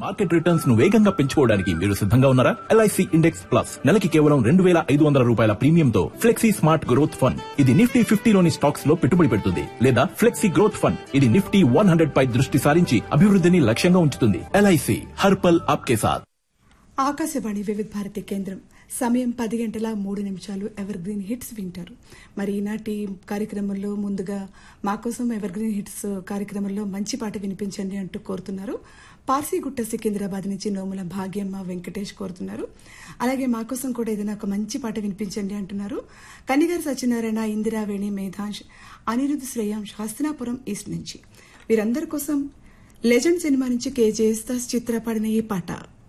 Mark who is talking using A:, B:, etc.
A: market returns ను వేగంగా పెంచుకోవడానికి మీరు సిద్ధంగా ఉన్నారా ఎల్ఐసి ఇండెక్స్ ప్లస్ నెలకి కేవలం రెండు వేల ఐదు వందల రూపాయల ప్రీమియంతో ఫ్లెక్సీ స్మార్ట్ గ్రోత్ ఫండ్ ఇది నిఫ్టీ ఫిఫ్టీలోని స్టాక్స్ లో పెట్టుబడి పెడుతుంది లేదా ఫ్లెక్సీ గ్రోత్ ఫండ్ ఇది నిఫ్టీ వన్ హండ్రెడ్ పై దృష్టి సారించి అభివృద్ధిని లక్ష్యంగా ఉంచుతుంది ఎల్ఐసి హర్పల్ ఆప్కే సాథ్
B: ఆకాశవాణి వివిధ భారతి కేంద్రం సమయం పది గంటల మూడు నిమిషాలు ఎవర్ గ్రీన్ హిట్స్ వింటారు మరి ఈనాటి కార్యక్రమంలో ముందుగా మా కోసం ఎవర్ గ్రీన్ హిట్స్ కార్యక్రమంలో మంచి పాట వినిపించండి అంటూ కోరుతున్నారు పార్సీగుట్ట సికింద్రాబాద్ నుంచి నోముల భాగ్యమ్మ వెంకటేష్ కోరుతున్నారు అలాగే మా కోసం కూడా ఏదైనా ఒక మంచి పాట వినిపించండి అంటున్నారు కనిగారు సత్యనారాయణ ఇందిరావేణి మేధాంశ్ అనిరుద్ధ్ శ్రేయాంశ్ హస్తినాపురం ఈస్ట్ నుంచి వీరందరి కోసం లెజెండ్ సినిమా నుంచి కే జేస్తాస్ చిత్రపడిన ఈ పాట